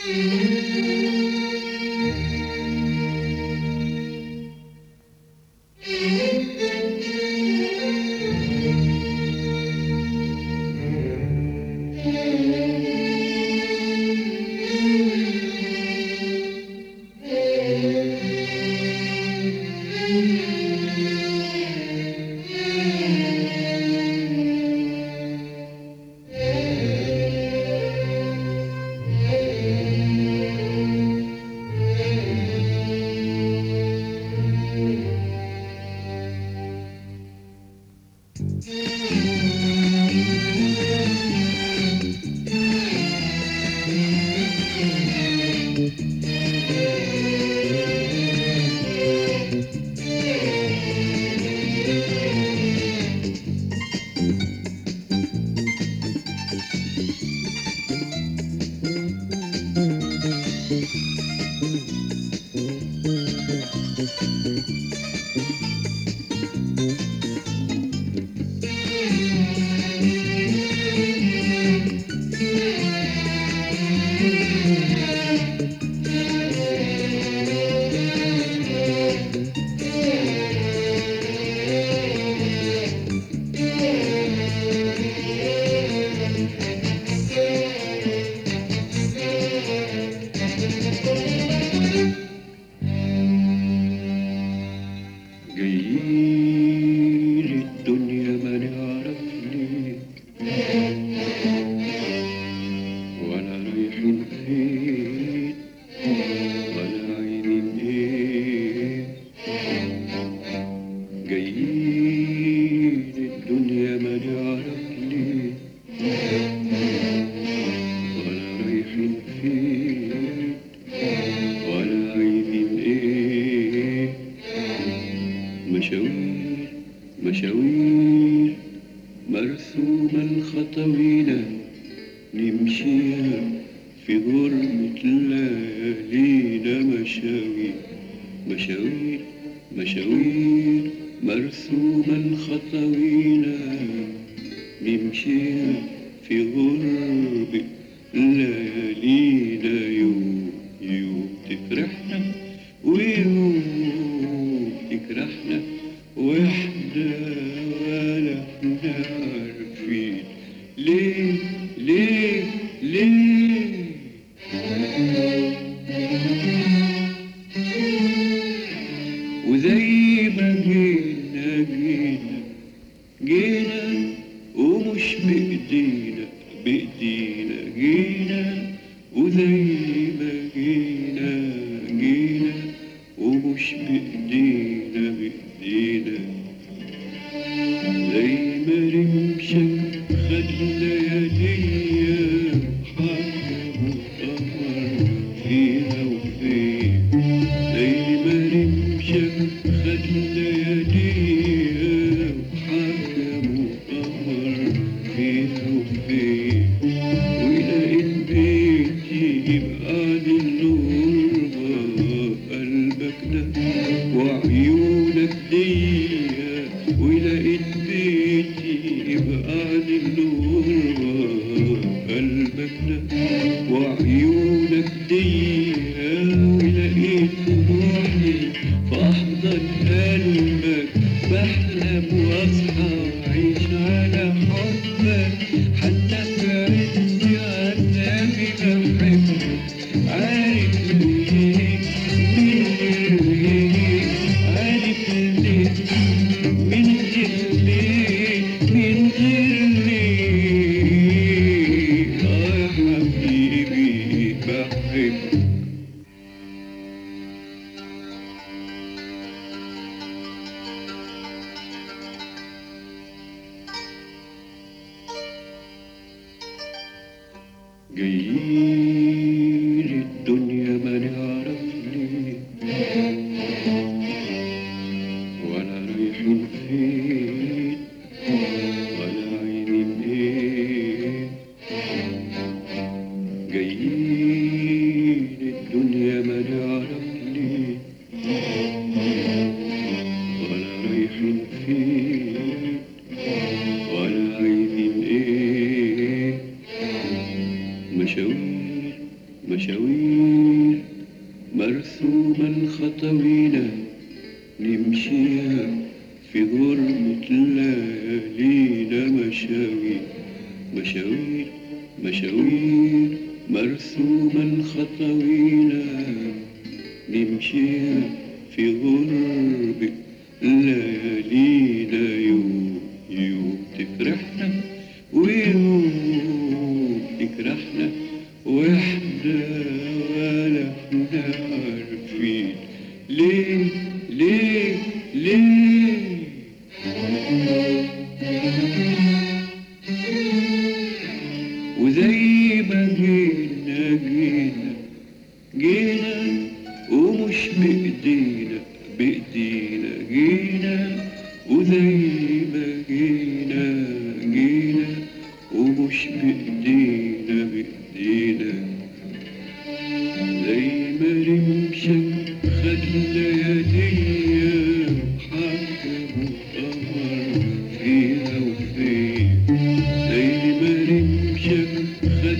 جايين الدنيا ما نعرف ليه ولا رايحين فين ولا عايزين ايه جايين الدنيا ما نعرف ليه ولا رايحين فين ولا عايزين ايه مشاوير مشاوير مرسومة الخطوينة نمشيها في غربة ليالينا مشاوير مشاوير مشاوير مرسومة الخطوينة نمشيها في غربة ليالينا يوم يوم تفرحنا ويوم تكرهنا واحنا ولا احنا عارفين ليه ليه ليه وزي ما جينا جينا جينا ومش بإيدينا بإيدينا جينا وزي ما جينا جينا ومش بإيدينا بإيدينا زي ما رمشك خد لياليا حاجة مطمر فيها وفين زي ما رمشك خد لياليا حاجة مطمر فيها وفين ولقيت بيتي يبقى للنور قلبك ده وعيونك ديا ولقيت بيتي يبقى للنور قلبك ده وعيونك ديا ولقيت روحي في أحضن قلبك بحلم واصحى وأعيش على حبك حتى في عز عذابي بحبك عارف ليه من ليه عارف ليه من غير ليه من غير ليه آه يا حبيبي بحبك جايين الدنيا ما نعرف ليه ولا رايحين فين ولا عايزين ايه جايين الدنيا ما نعرف ليه ولا رايحين فين ولا عايزين ايه مشاوير مشاوير مرسومة الخطوينا نمشيها في غربة ليالينا مشاوير مشاوير مشاوير مرسومة الخطوينا نمشيها في غربة ليالينا يوم يوم تفرحنا ويوم تكرهنا واحنا ولا احنا عارفين ليه ليه ليه وزي ما جينا جينا جينا ومش بإيدينا بإيدينا جينا وزي ما جينا جينا ومش بإيدينا بإيدينا زي ما رمشك خد لياليا وحكم وقمر فيها وفين زي ما رمشك خد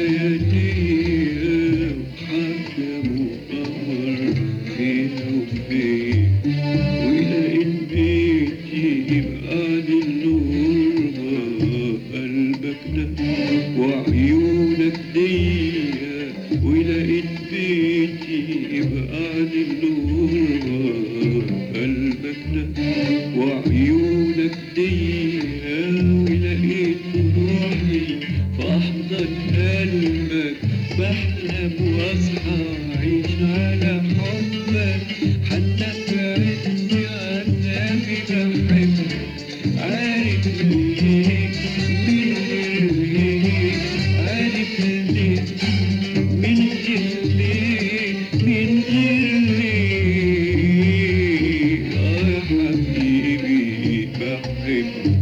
لياليا وحكم وقمر فيها وفين ولقيت بيتي يبقى للغربة قلبك ده وعيونك ديا ولقيت بيتي يبقى للغربة قلبك ده وعيونك ديا ولقيت روحي في أحضن قلبك بحلم واصحى أعيش على حبك حتى في عز عذابي بحبك عارف ليه من غير ليه عارف ليه من غير ليه من غير ليه آه يا حبيبي بحبك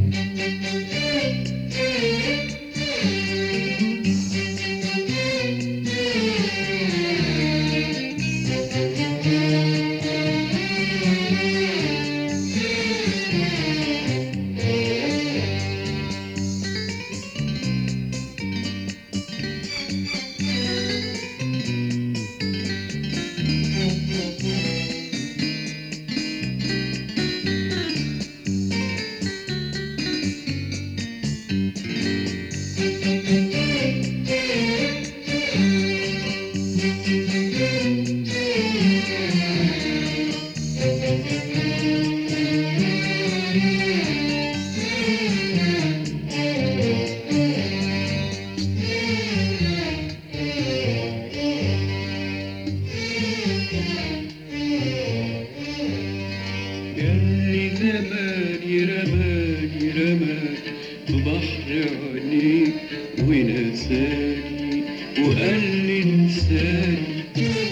ياللي زماني رماني رماني في بحر عينيك ونساني وقال لي انساني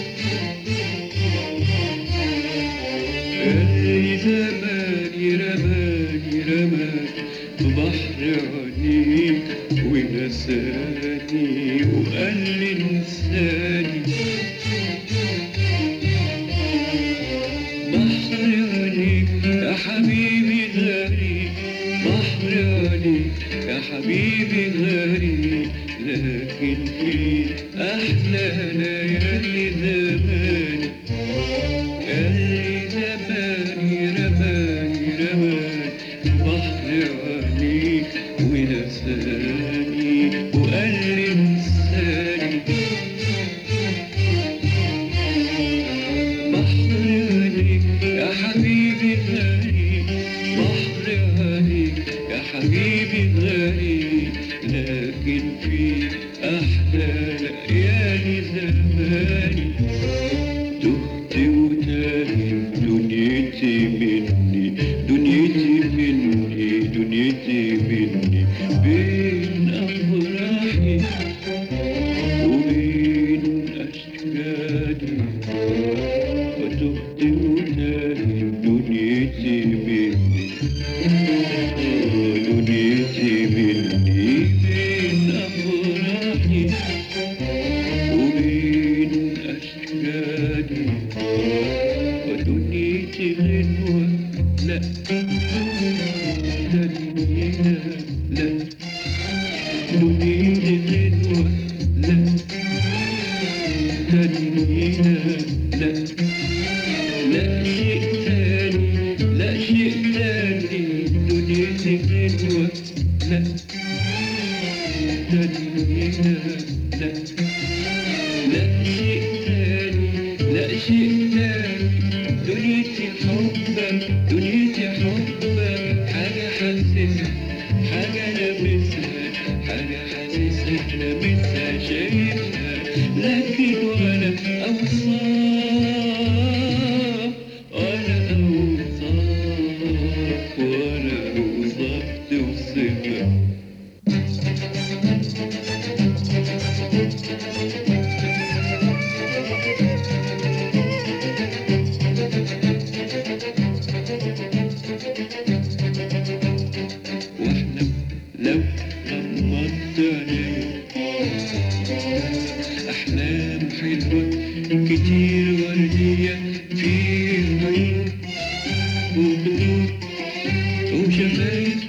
ياللي زماني رماني رماني في بحر عينيك ونساني وقال لي انساني بحر عليك يا حبيبي غريب بحر عليك يا حبيبي غريب لكن في أحلى ليالي زماني اللي زماني رماني رماني بحر عليك ونساني وقال لي انساني بحر عليك يا حبيبي غالي بحر عليك يا حبيبي غالي لكن في أحلى ليالي زماني تهت وتاهت دنيتي مني دنيتي مني دنيتي مني بين أفراحي وبين أشكالي وتهت وتاهت دنيتي مني دنيتي مني بين أفراحي وبين واحلم لو غمضت عيني احلام حلوه كتير ورديه في عيون وخدود وشفايف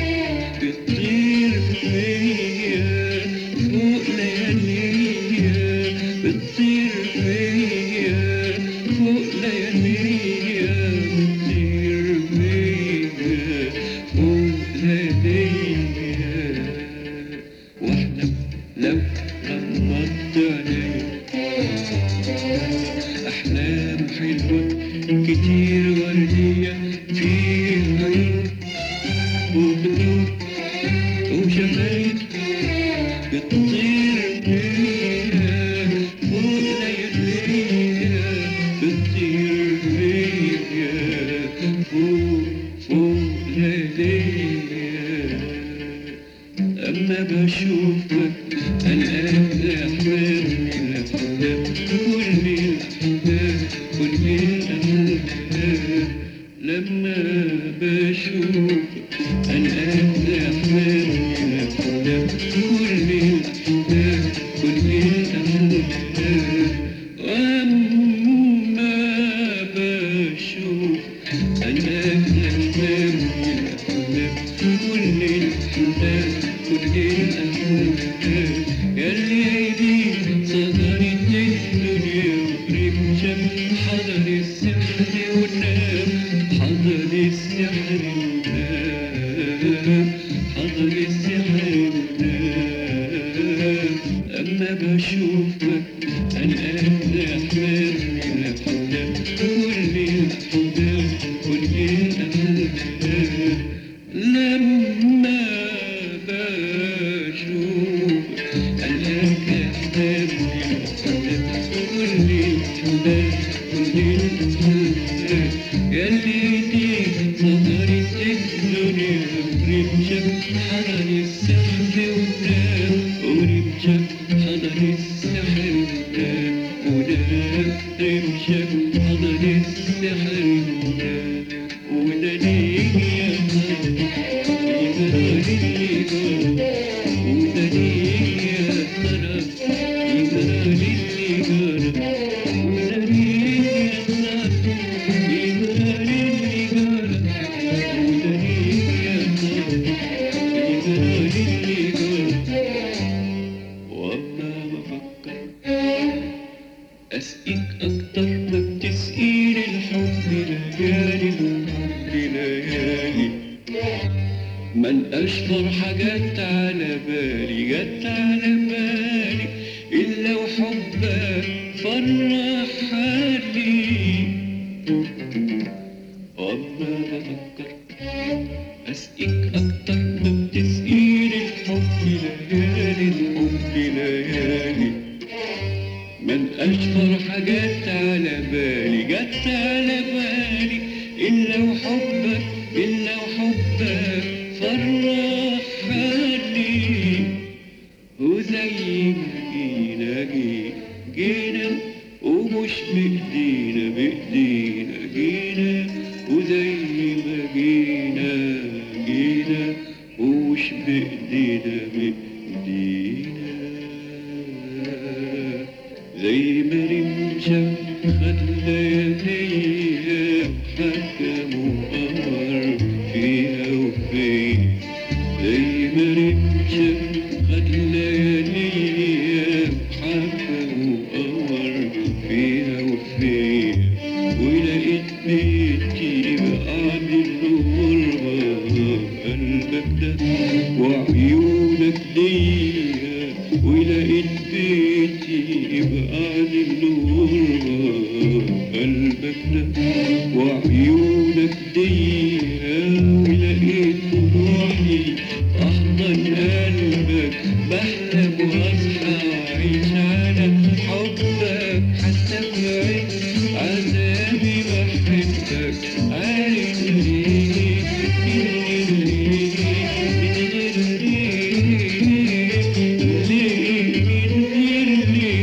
بتطير فيا فوق لياليا بتطير فيا فوق لياليا بتطير فيا فوق لياليا واحلم لو غمضت عيني أحلام حلوة كتير وردية في عيون وخدود وشفايف بتطير بيا فوق لياليا بتطير بيا فوق فوق لياليا أما بشوفك الآن أحلام الأحلام كل الأحلام كل الأحلام لما بشوفك الآن أحلام الأحلام كل الأحلام كل الأحلام وأما بشوفك الآن أحلام الأحلام كل الأحلام كل الأحلام ياللي عيدي صدرت الدنيا ورمشة حضر السحر ونام حضر السحر ونام حضر السحر ونام أما بشوفك الآن أحلام الأحلام كل الأحلام كل الأحلام لما بشوفك الآن أحلام الأحلام كل الأحلام كل الأحلام ياللي دي صدرت الدنيا ورمشة حضر السحر ونام ورمشة حضر السحر ونام ونام رمشة حضر السحر ونام وناديك يا ترى يجرى للي جرى وناديك يا ترى يجرى للي جرى وناديك يا ترى يجرى للي جرى وناديك يا ترى يجرى للي جرى وأما بفكر أسقيك أكتر ما بتسقيني الحب ليالي الحب ليالي من أشطر حاجات على بالي جت على بالي إلا وحبك فرح حالي وأما بفكر أسقيك أكتر ما بتسقيني الحب ليالي الحب ليالي من أشطر حاجات على بالي جت على بالي إلا وحبك إلا وحبك فرح حالي وزي ما جينا جي- جينا ومش بإيدينا بإيدينا جينا وزي ما جينا جينا ومش بإيدينا بإيدينا زي ما رمشة خد لياليها وحكم وقمر فيها وفيا زي ما رمشة خد لياليها وحكم وقمر فيها وفيا ولقيت بيتي بعد الغربة قلبك ده وعيونك ليا ولقيت بيتي بعد الغربة قلبك ده وعيونك ليا ولقيت روحي أحضن قلبك بحلم وأصحى وأعيش على حبك حتى في عز عذابي بحبك عارف ليه ليه ليه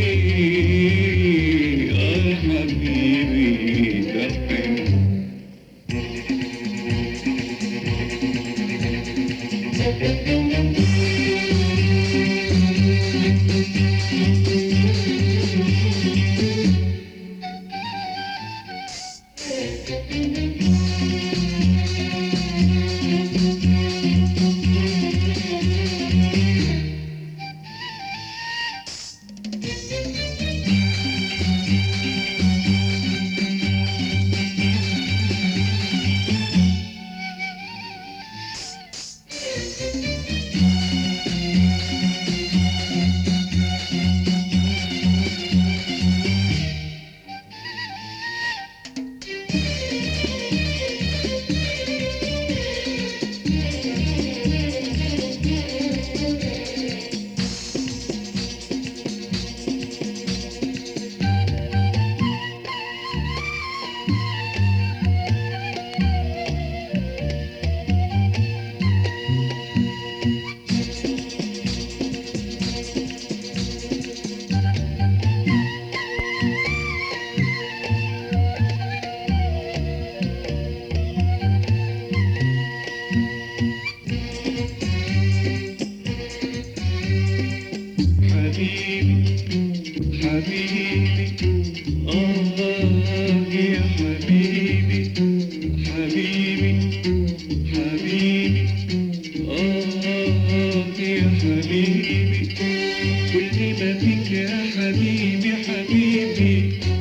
حبيبي حبيبي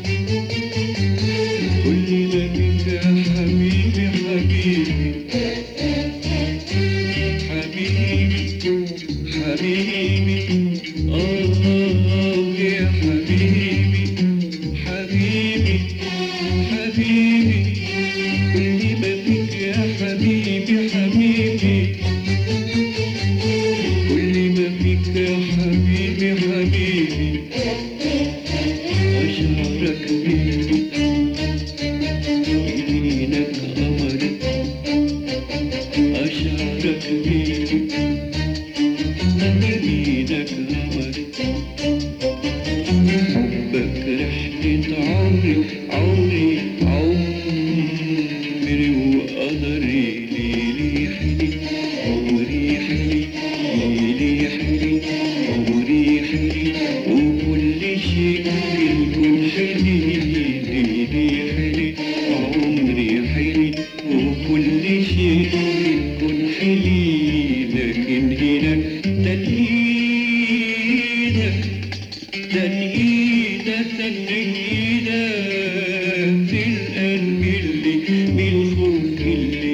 كل ما فيك يا حبيبي حبيبي حبيبي حبيبي آه يا حبيبي حبيبي حبيبي كل ما فيك يا حبيبي حبيبي كل ما فيك يا حبيبي حبيبي أشعرك بيدي يمينك قمري أشعرك بيدي يمينك قمري حبك رحلة عمري عمري عمري وقدري ليلي حلي عمري حلي ليلي حلي عمري حلي وكل شيء الكون حلي ليلي حلي عمري حلي وكل شيء الكون حلي لكن هنا تنهيدك تنهيدة تنهيدة في القلب اللي بالخوف اللي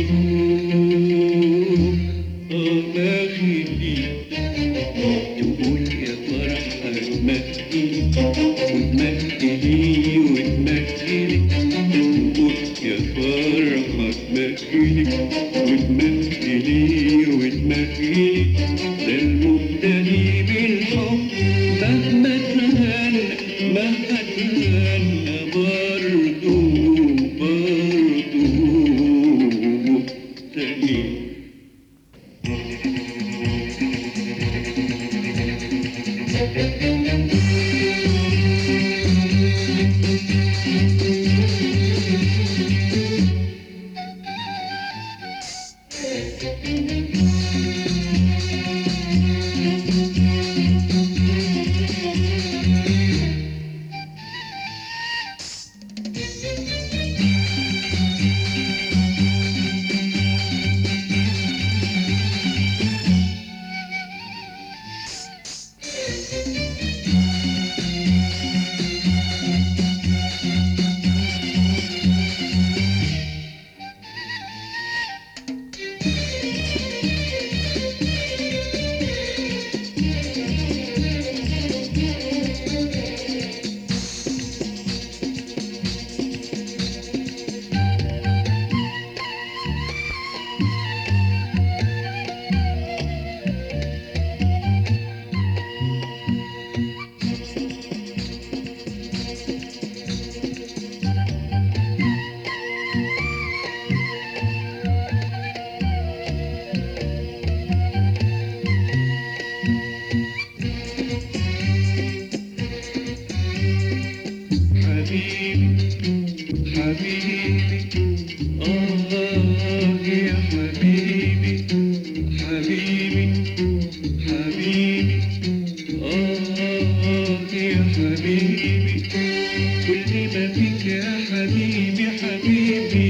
بالخوف اه ما خلي تقول يا فرحة تمثلي وتمثلي وتمثلي تقول يا فرحة تمثلي وتمثلي وتمثلي ده المبتدي بالحب مهما تهنى مهما تهنى برضو برضو مبتدي حبيبي حبيبي آه يا حبيبي حبيبي حبيبي آه يا حبيبي كل ما فيك يا حبيبي حبيبي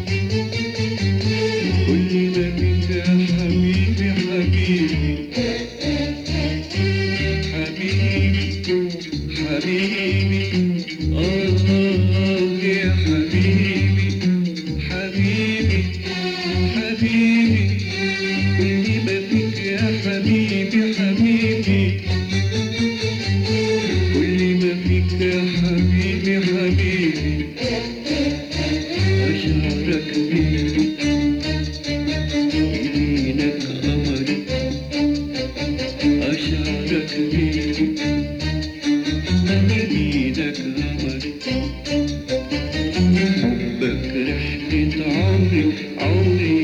كل ما فيك يا حبيبي حبيبي حبيبي حبيبي آه يا حبيبي حبيبي حبيبي كل ما فيك يا حبيبي حبيبي كل ما فيك يا حبيبي حبيبي أشعرك بيدي يمينك قمري أشعرك بيدي يمينك قمري حبك رحلة عمري عمري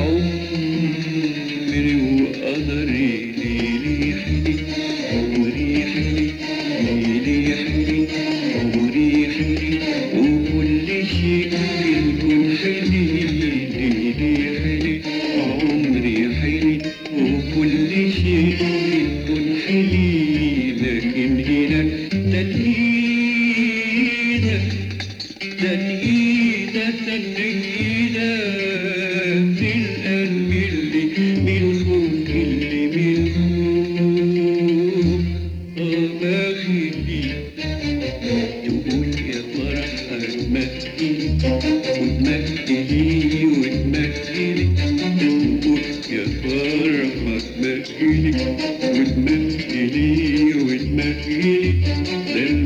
عمري وقدري ليلي حلي عمري حلي ليلي حلي عمري حلي وكل شيء الكون حلي ليلي حلي عمري حلي وكل شيء الكون حلي لكن هنا تنهيدك تنهيدة تنهيدة في القلب اللي بالخوف اللي بالخوف آه ما خير تمهلي تقول يا فرح هتمهلي وتمهلي وتمهلي تقول يا فرح هتمهلي وتمهلي وتمهلي ده